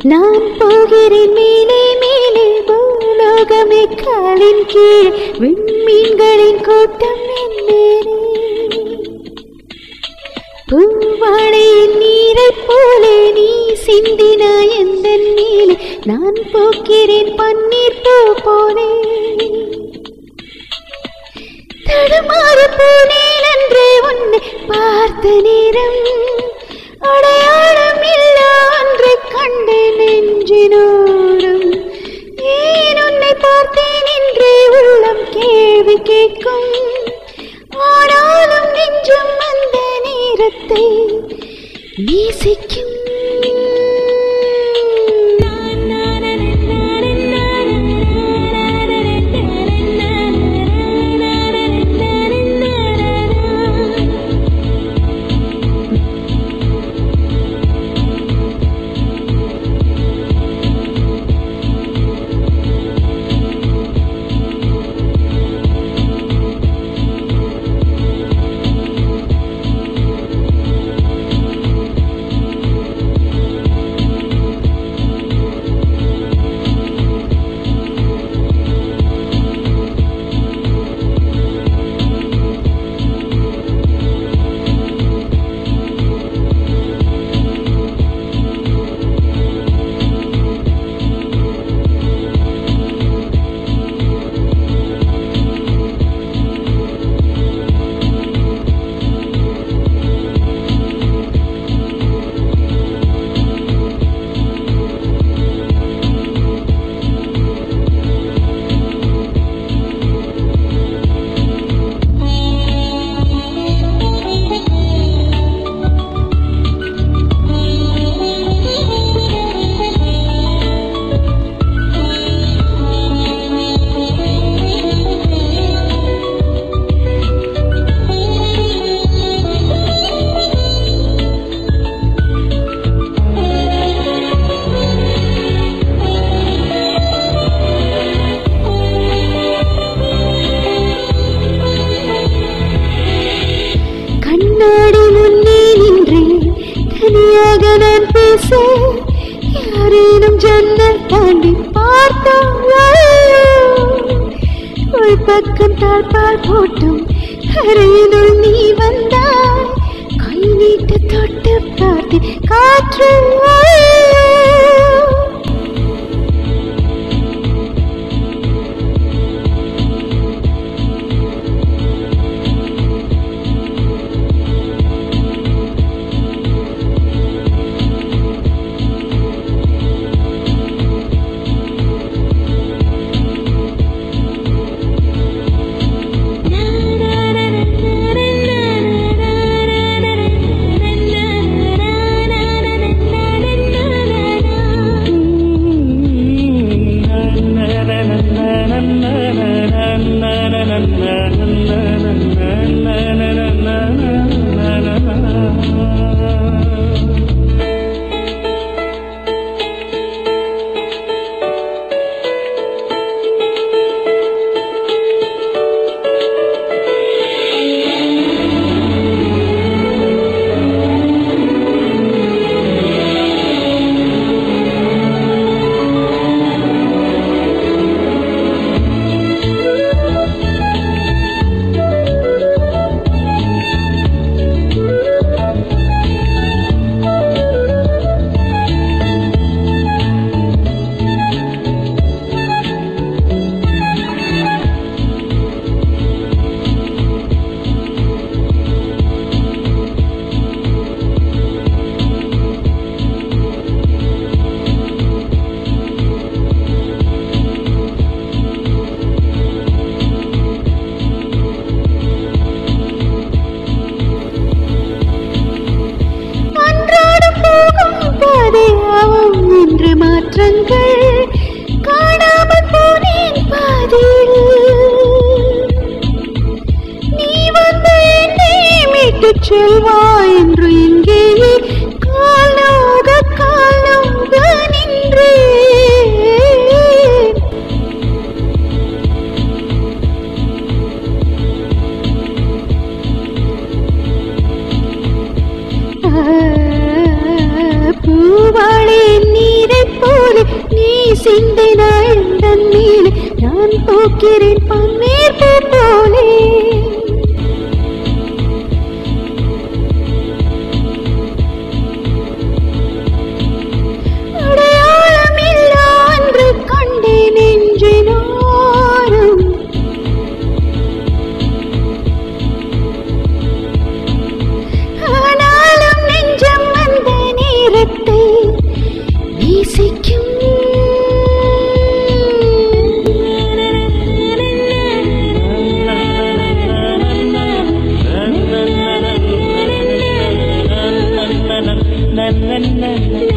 நான் போகிறேன் மேலே மேலே பூலோகமே காலின் கீழ் விண்மீன்களின் கூட்டம் என்னேனே பூவாழையின் நீரைப் போலே நீ சிந்தினாய் எந்த நீலே நான் போக்கிறேன் பன்னீர் பூ போலே தடுமாறு போனேன் என்று உன்னை பார்த்த நேரம் அடையாளம் இல்லா அன்று கண்ட நெஞ்சினோடும் ஏன் உன்னை பார்த்தேன் என்று உள்ளம் கேள்வி கேட்கும் ஆனாலும் நெஞ்சும் அந்த நேரத்தை நேசிக்கும் கண்ணாடி முன்னே நின்றேன் தனியாக நான் பேச யாரேனும் ஜன்னல் தாண்டி பார்த்தாங்களோ ஒரு பக்கம் தாழ்பால் போட்டும் அறையினுள் நீ வந்தாய் கை நீட்டு தொட்டு பார்த்து காற்று சிந்தினாள் தண்ணீர் நான் போக்கிறேன் பன்னீர் பூ போலே அடையாளம் இல்லா அன்று கண்டேன் நெஞ்சினோரம் ஆனாலும் நெஞ்சம் அந்த நேரத்தை நேசிக்கும் na na na na